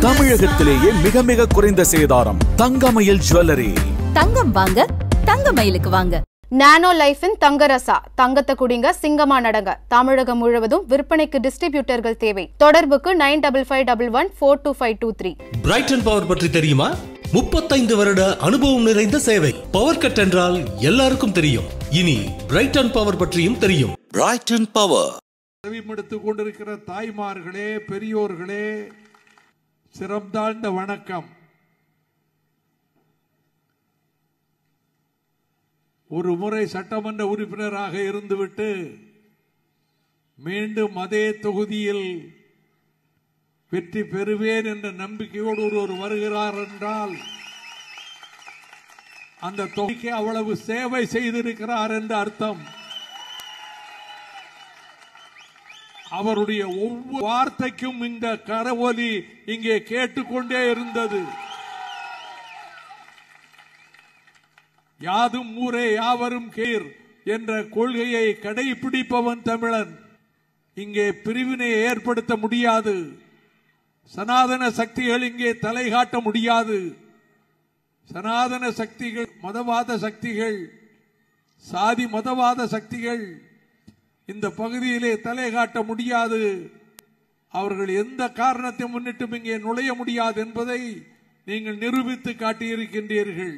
தமிழகத்திலேயே மிக மிக குறைந்த சேதாரம் தங்கமயில் ஜுவல்லரி தங்கம் வாங்க தங்க மயிலுக்கு வாங்க நானோ லைஃபின் தங்கரசா தங்கத்தை குடிங்க சிங்கமா நடங்க தமிழகம் முழுவதும் விற்பனைக்கு டிஸ்ட்ரிபியூட்டர்கள் தேவை தொடர்புக்கு nine double five double one four two five two three Brighton power பற்றி தெரியுமா முப்பத்தைந்து வருட அனுபவம் நிறைந்த சேவை பவர் கட் என்றால் எல்லாருக்கும் தெரியும் இனி பிரைட்டன் பவர் பற்றியும் தெரியும் பிரைட்டன் பவர் செவிமடுத்துக் கொண்டிருக்கிற தாய்மார்களே பெரியோர்களே சிறந்தாழ்ந்த வணக்கம் ஒரு முறை சட்டமன்ற உறுப்பினராக இருந்துவிட்டு மீண்டும் அதே தொகுதியில் வெற்றி பெறுவேன் என்ற நம்பிக்கையோடு ஒருவர் வருகிறார் என்றால் அந்த தொகைக்கு அவ்வளவு சேவை செய்திருக்கிறார் என்று அர்த்தம் அவருடைய ஒவ்வொரு வார்த்தைக்கும் இந்த கரவொலி இங்கே கேட்டுக்கொண்டே இருந்தது யாதும் ஊரே யாவரும் கேர் என்ற கொள்கையை கடைபிடிப்பவன் தமிழன் இங்கே பிரிவினை ஏற்படுத்த முடியாது சனாதன சக்திகள் இங்கே தலை காட்ட முடியாது சனாதன சக்திகள் மதவாத சக்திகள் சாதி மதவாத சக்திகள் இந்த பகுதியிலே தலை காட்ட முடியாது அவர்கள் எந்த காரணத்தை முன்னிட்டும் இங்கே நுழைய முடியாது என்பதை நீங்கள் நிரூபித்து காட்டியிருக்கின்றீர்கள்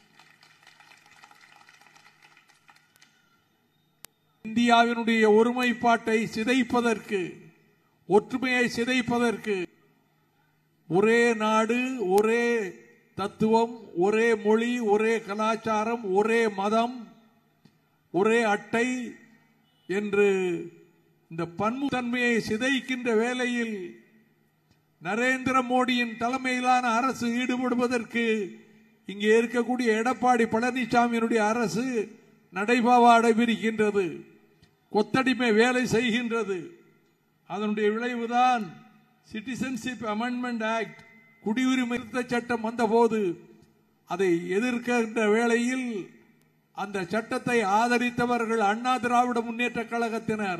இந்தியாவினுடைய ஒருமைப்பாட்டை சிதைப்பதற்கு ஒற்றுமையை சிதைப்பதற்கு ஒரே நாடு ஒரே தத்துவம் ஒரே மொழி ஒரே கலாச்சாரம் ஒரே மதம் ஒரே அட்டை என்று இந்த பன்முதன்மையை சிதைக்கின்ற வேளையில் நரேந்திர மோடியின் தலைமையிலான அரசு ஈடுபடுவதற்கு இங்கே இருக்கக்கூடிய எடப்பாடி பழனிசாமியினுடைய அரசு நடைபாவாடைபிருக்கின்றது கொத்தடிமை வேலை செய்கின்றது அதனுடைய விளைவுதான் சிட்டிசன்ஷிப் அமெண்ட்மெண்ட் ஆக்ட் குடியுரிமை திருத்த சட்டம் வந்தபோது அதை எதிர்க்கின்ற வேளையில் அந்த சட்டத்தை ஆதரித்தவர்கள் அண்ணா திராவிட முன்னேற்ற கழகத்தினர்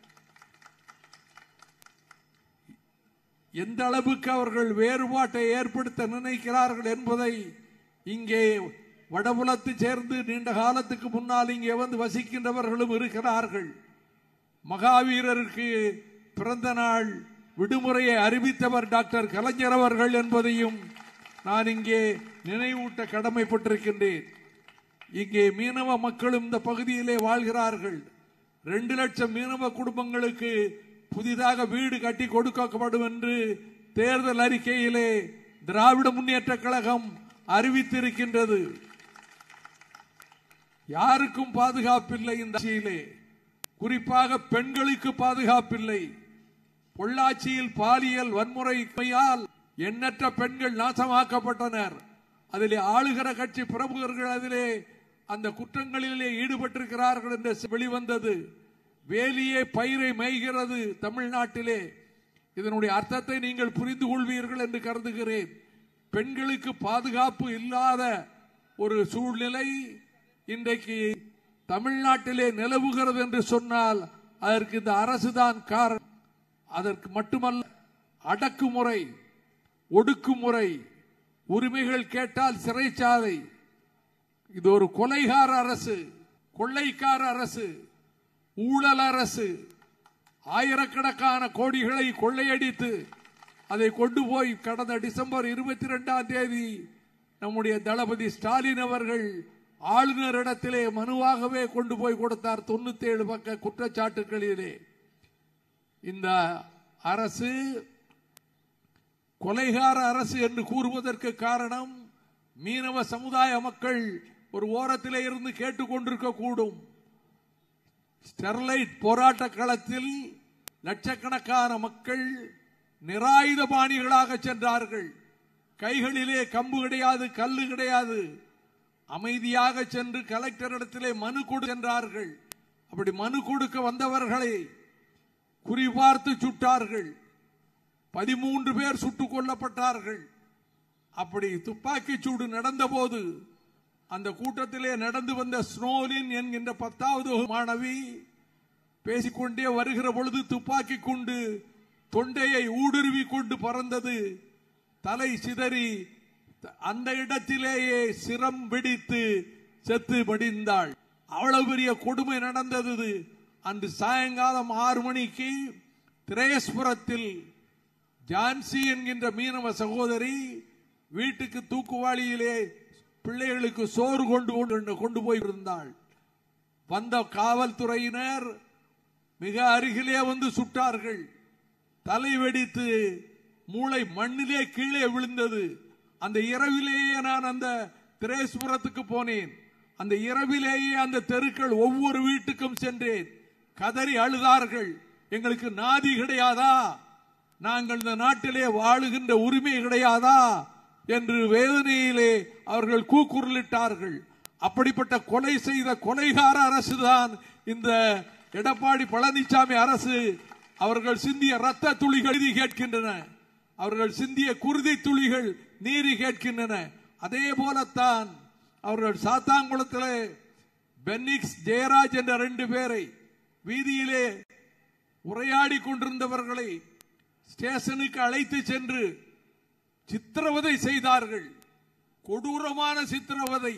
எந்த அளவுக்கு அவர்கள் வேறுபாட்டை ஏற்படுத்த நினைக்கிறார்கள் என்பதை இங்கே வடபுலத்து சேர்ந்து நீண்ட காலத்துக்கு முன்னால் இங்கே வந்து வசிக்கின்றவர்களும் இருக்கிறார்கள் மகாவீரருக்கு பிறந்த நாள் விடுமுறையை அறிவித்தவர் டாக்டர் கலைஞர் அவர்கள் என்பதையும் நான் இங்கே நினைவூட்ட கடமைப்பட்டிருக்கின்றேன் இங்கே மீனவ மக்களும் இந்த பகுதியிலே வாழ்கிறார்கள் ரெண்டு லட்சம் மீனவ குடும்பங்களுக்கு புதிதாக வீடு கட்டி கொடுக்கப்படும் என்று தேர்தல் அறிக்கையிலே திராவிட முன்னேற்ற கழகம் அறிவித்திருக்கின்றது யாருக்கும் பாதுகாப்பில்லை இந்த ஆட்சியிலே குறிப்பாக பெண்களுக்கு பாதுகாப்பில்லை பொள்ளாச்சியில் பாலியல் வன்முறையால் எண்ணற்ற பெண்கள் நாசமாக்கப்பட்டனர் அதிலே ஆளுகிற கட்சி பிரமுகர்கள் அதிலே அந்த குற்றங்களிலே ஈடுபட்டிருக்கிறார்கள் என்று வெளிவந்தது வேலியே பயிரை மேய்கிறது தமிழ்நாட்டிலே இதனுடைய அர்த்தத்தை நீங்கள் புரிந்து கொள்வீர்கள் என்று கருதுகிறேன் பெண்களுக்கு பாதுகாப்பு இல்லாத ஒரு சூழ்நிலை இன்றைக்கு தமிழ்நாட்டிலே நிலவுகிறது என்று சொன்னால் அதற்கு இந்த அரசுதான் காரணம் அதற்கு மட்டுமல்ல அடக்குமுறை ஒடுக்குமுறை உரிமைகள் கேட்டால் சிறைச்சாலை இது ஒரு கொலைகார அரசு கொள்ளைக்கார அரசு ஊழல் அரசு ஆயிரக்கணக்கான கோடிகளை கொள்ளையடித்து அதை கொண்டு போய் கடந்த டிசம்பர் இருபத்தி ரெண்டாம் தேதி நம்முடைய தளபதி ஸ்டாலின் அவர்கள் ஆளுநரிடத்திலே மனுவாகவே கொண்டு போய் கொடுத்தார் தொண்ணூத்தி ஏழு பக்க குற்றச்சாட்டுகளிலே இந்த அரசு கொலைகார அரசு என்று கூறுவதற்கு காரணம் மீனவ சமுதாய மக்கள் ஒரு ஓரத்திலே இருந்து கேட்டுக்கொண்டிருக்க கூடும் ஸ்டெர்லைட் போராட்ட களத்தில் லட்சக்கணக்கான மக்கள் நிராயுதபாணிகளாக சென்றார்கள் கைகளிலே கம்பு கிடையாது கல்லு கிடையாது அமைதியாக சென்று கலெக்டரிடத்திலே மனு கொடு சென்றார்கள் அப்படி மனு கொடுக்க வந்தவர்களை குறிபார்த்து சுட்டார்கள் பதிமூன்று பேர் சுட்டுக் கொல்லப்பட்டார்கள் அப்படி துப்பாக்கி சூடு நடந்தபோது அந்த கூட்டத்திலே நடந்து வந்த ஸ்னோலின் என்கின்ற பத்தாவது மாணவி பேசிக்கொண்டே வருகிற பொழுது துப்பாக்கி கொண்டு தொண்டையை ஊடுருவி கொண்டு பறந்தது தலை சிதறி அந்த இடத்திலேயே சிரம் பிடித்து செத்து மடிந்தாள் அவ்வளவு பெரிய கொடுமை நடந்தது அன்று சாயங்காலம் ஆறு மணிக்கு திரேஸ்புரத்தில் ஜான்சி என்கின்ற மீனவ சகோதரி வீட்டுக்கு தூக்குவாளியிலே பிள்ளைகளுக்கு சோறு கொண்டு கொண்டு கொண்டு போய் இருந்தாள் வந்த காவல்துறையினர் மிக அருகிலே வந்து சுட்டார்கள் தலை வெடித்து மூளை மண்ணிலே கீழே விழுந்தது அந்த இரவிலேயே நான் அந்த திரேஸ்புரத்துக்கு போனேன் அந்த இரவிலேயே அந்த தெருக்கள் ஒவ்வொரு வீட்டுக்கும் சென்றேன் கதறி அழுதார்கள் எங்களுக்கு நாதி கிடையாதா நாங்கள் இந்த நாட்டிலே வாழுகின்ற உரிமை கிடையாதா என்று வேதனையிலே அவர்கள் கூக்குரலிட்டார்கள் அப்படிப்பட்ட கொலை செய்த கொலைகார அரசுதான் இந்த எடப்பாடி பழனிசாமி அரசு அவர்கள் சிந்திய ரத்த துளிகள் நீதி கேட்கின்றன அவர்கள் சிந்திய குருதி துளிகள் நீதி கேட்கின்றன அதே போலத்தான் அவர்கள் சாத்தாங்குளத்திலே பென்னிக்ஸ் ஜெயராஜ் என்ற ரெண்டு பேரை வீதியிலே உரையாடி கொண்டிருந்தவர்களை ஸ்டேஷனுக்கு அழைத்து சென்று சித்திரவதை செய்தார்கள் கொடூரமான சித்திரவதை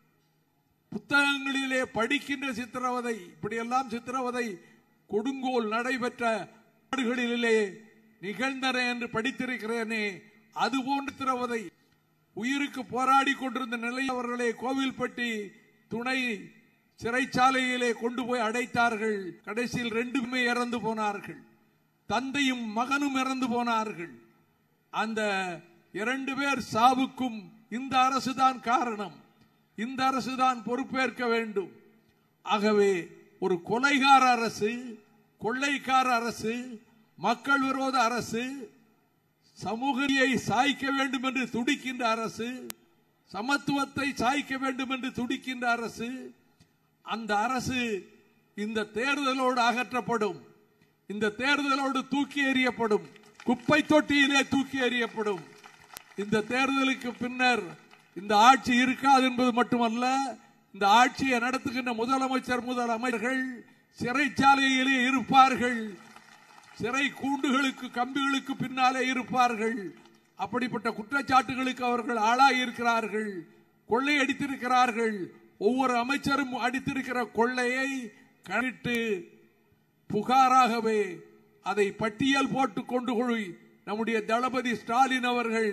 புத்தகங்களிலே படிக்கின்ற சித்திரவதை இப்படியெல்லாம் சித்திரவதை கொடுங்கோல் நடைபெற்ற நாடுகளிலே நிகழ்ந்தன என்று படித்திருக்கிறேனே அது போன்ற சித்திரவதை உயிருக்கு போராடி கொண்டிருந்த நிலையில் அவர்களை கோவில்பட்டி துணை சிறைச்சாலையிலே கொண்டு போய் அடைத்தார்கள் கடைசியில் ரெண்டுமே இறந்து போனார்கள் தந்தையும் மகனும் இறந்து போனார்கள் அந்த இரண்டு பேர் சாவுக்கும் இந்த அரசுதான் காரணம் இந்த அரசுதான் பொறுப்பேற்க வேண்டும் ஆகவே ஒரு கொலைகார அரசு கொள்ளைக்கார அரசு மக்கள் விரோத அரசு சமூகத்தை சாய்க்க வேண்டும் என்று துடிக்கின்ற அரசு சமத்துவத்தை சாய்க்க வேண்டும் என்று துடிக்கின்ற அரசு அந்த அரசு இந்த தேர்தலோடு அகற்றப்படும் இந்த தேர்தலோடு தூக்கி எறியப்படும் குப்பை தொட்டியிலே தூக்கி எறியப்படும் இந்த தேர்தலுக்கு பின்னர் இந்த ஆட்சி இருக்காது என்பது மட்டுமல்ல இந்த ஆட்சியை நடத்துகின்ற முதலமைச்சர் முதலமைச்சர்கள் சிறைச்சாலையிலே இருப்பார்கள் சிறை கூண்டுகளுக்கு கம்பிகளுக்கு பின்னாலே இருப்பார்கள் அப்படிப்பட்ட குற்றச்சாட்டுகளுக்கு அவர்கள் ஆளாகி இருக்கிறார்கள் கொள்ளை அடித்திருக்கிறார்கள் ஒவ்வொரு அமைச்சரும் அடித்திருக்கிற கொள்ளையை கணிட்டு புகாராகவே அதை பட்டியல் போட்டு கொண்டு போய் நம்முடைய தளபதி ஸ்டாலின் அவர்கள்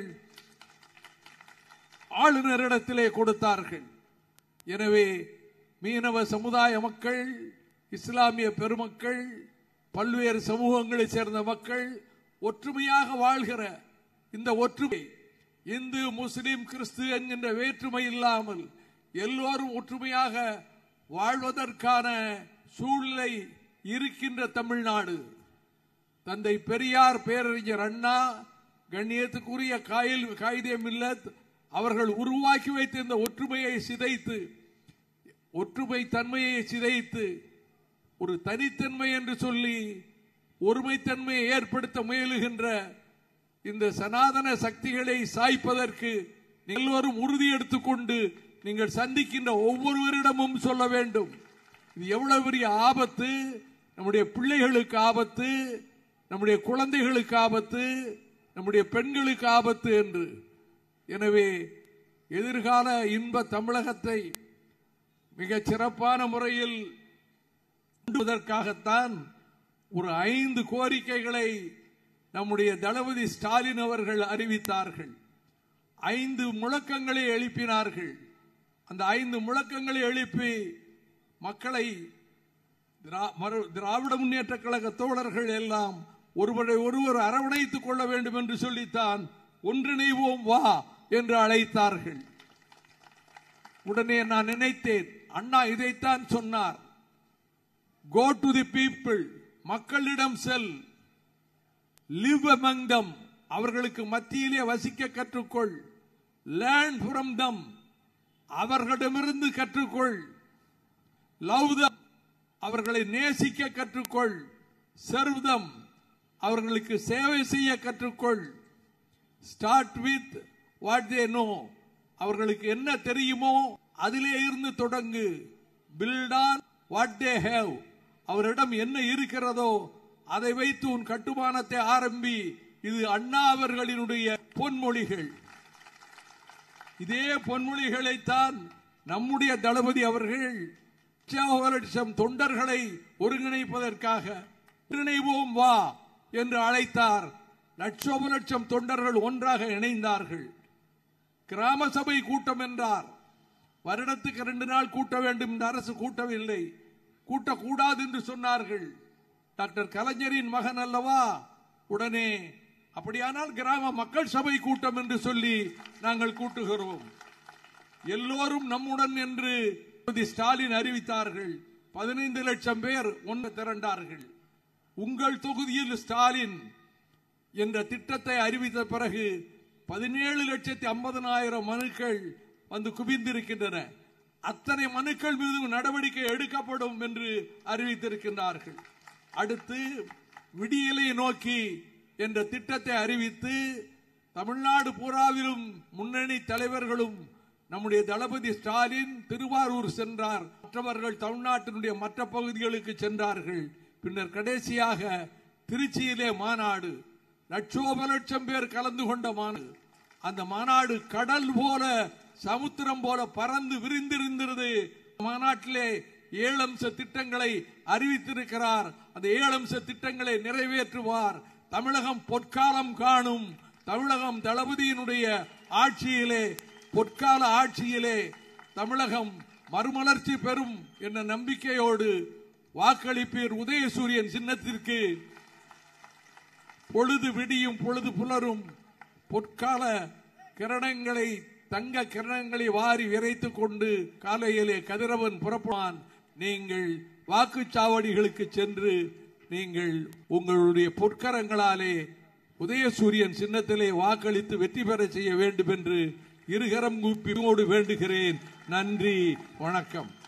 ஆளுநரிடத்திலே கொடுத்தார்கள் எனவே மீனவ சமுதாய மக்கள் இஸ்லாமிய பெருமக்கள் பல்வேறு சமூகங்களைச் சேர்ந்த மக்கள் ஒற்றுமையாக வாழ்கிற இந்த ஒற்றுமை இந்து முஸ்லிம் கிறிஸ்து என்கின்ற வேற்றுமை இல்லாமல் எல்லோரும் ஒற்றுமையாக வாழ்வதற்கான சூழ்நிலை இருக்கின்ற தமிழ்நாடு தந்தை பெரியார் பேரறிஞர் அண்ணா கண்ணியத்துக்குரிய காயில் காயிதே மில்லத் அவர்கள் உருவாக்கி வைத்த இந்த ஒற்றுமையை சிதைத்து ஒற்றுமை தன்மையை சிதைத்து ஒரு தனித்தன்மை என்று சொல்லி ஒருமைத்தன்மையை ஏற்படுத்த முயலுகின்ற இந்த சனாதன சக்திகளை சாய்ப்பதற்கு எல்லோரும் உறுதி எடுத்துக்கொண்டு நீங்கள் சந்திக்கின்ற ஒவ்வொருவரிடமும் சொல்ல வேண்டும் இது எவ்வளவு பெரிய ஆபத்து நம்முடைய பிள்ளைகளுக்கு ஆபத்து நம்முடைய குழந்தைகளுக்கு ஆபத்து நம்முடைய பெண்களுக்கு ஆபத்து என்று எனவே எதிர்கால இன்ப தமிழகத்தை மிகச் சிறப்பான முறையில் கொண்டுவதற்காகத்தான் ஒரு ஐந்து கோரிக்கைகளை நம்முடைய தளபதி ஸ்டாலின் அவர்கள் அறிவித்தார்கள் ஐந்து முழக்கங்களை எழுப்பினார்கள் அந்த ஐந்து முழக்கங்களை எழுப்பி மக்களை திரா- மறு- திராவிட முன்னேற்ற கழக தோழர்கள் எல்லாம் ஒருவரை ஒருவர் அரவணைத்துக் கொள்ள வேண்டும் என்று சொல்லித்தான் ஒன்றிணைவோம் வா என்று அழைத்தார்கள் உடனே நான் நினைத்தேன் அண்ணா இதைத்தான் சொன்னார் கோ டு தி பீப்புள் மக்களிடம் செல் லிவ் among them அவர்களுக்கு மத்தியிலே வசிக்க கற்றுக்கொள் லேர்ன் from them அவர்களிடமிருந்து கற்றுக்கொள் லவ் them அவர்களை நேசிக்க கற்றுக்கொள் serve them அவர்களுக்கு சேவை செய்ய கற்றுக்கொள் start with what they know அவர்களுக்கு என்ன தெரியுமோ அதிலே இருந்து தொடங்கு build on what they have அவரிடம் என்ன இருக்கிறதோ அதை வைத்து உன் கட்டுமானத்தை ஆரம்பி இது அண்ணா அவர்களினுடைய பொன்மொழிகள் இதே பொன்மொழிகளைத்தான் நம்முடைய தளபதி அவர்கள் லட்சோப லட்சம் தொண்டர்களை ஒருங்கிணைப்பதற்காக ஒருங்கிணைவோம் வா என்று அழைத்தார் லட்சோப லட்சம் தொண்டர்கள் ஒன்றாக இணைந்தார்கள் கிராம சபை கூட்டம் என்றார் வருடத்துக்கு ரெண்டு நாள் கூட்ட வேண்டும் இந்த அரசு கூட்டவில்லை கூட்டக்கூடாது என்று சொன்னார்கள் டாக்டர் கலைஞரின் மகன் அல்லவா உடனே அப்படியானால் கிராம மக்கள் சபை கூட்டம் என்று சொல்லி நாங்கள் கூட்டுகிறோம் எல்லோரும் நம்முடன் என்று தளபதி ஸ்டாலின் அறிவித்தார்கள் பதினைந்து லட்சம் பேர் ஒன்று திரண்டார்கள் உங்கள் தொகுதியில் ஸ்டாலின் என்ற திட்டத்தை அறிவித்த பிறகு பதினேழு லட்சத்தி ஐம்பதனாயிரம் மனுக்கள் வந்து குவிந்திருக்கின்றன அத்தனை மனுக்கள் மீது நடவடிக்கை எடுக்கப்படும் என்று அறிவித்திருக்கின்றார்கள் அடுத்து விடியலை நோக்கி என்ற திட்டத்தை அறிவித்து தமிழ்நாடு பூராவிலும் முன்னணி தலைவர்களும் நம்முடைய தளபதி ஸ்டாலின் திருவாரூர் சென்றார் மற்றவர்கள் தமிழ்நாட்டினுடைய மற்ற பகுதிகளுக்கு சென்றார்கள் பின்னர் கடைசியாக திருச்சியிலே மாநாடு லட்சோப லட்சம் பேர் கலந்து கொண்ட மாநாடு அந்த மாநாடு கடல் போல சமுத்திரம் போல பறந்து விரிந்திருந்தது மாநாட்டிலே ஏழு அம்ச திட்டங்களை அறிவித்திருக்கிறார் அந்த ஏழு அம்ச திட்டங்களை நிறைவேற்றுவார் தமிழகம் பொற்காலம் காணும் தமிழகம் தளபதியினுடைய ஆட்சியிலே பொற்கால ஆட்சியிலே தமிழகம் மறுமலர்ச்சி பெறும் என்ற நம்பிக்கையோடு வாக்களிப்பீர் உதயசூரியன் சின்னத்திற்கு பொழுது விடியும் பொழுது புலரும் பொற்கால கிரணங்களை தங்க கிரணங்களை வாரி விரைத்துக் கொண்டு காலையிலே கதிரவன் புறப்படுவான் நீங்கள் வாக்குச்சாவடிகளுக்கு சென்று நீங்கள் உங்களுடைய பொற்கரங்களாலே உதயசூரியன் சின்னத்திலே வாக்களித்து வெற்றி பெற செய்ய வேண்டும் என்று இருகரம் கூப்பியோடு வேண்டுகிறேன் நன்றி வணக்கம்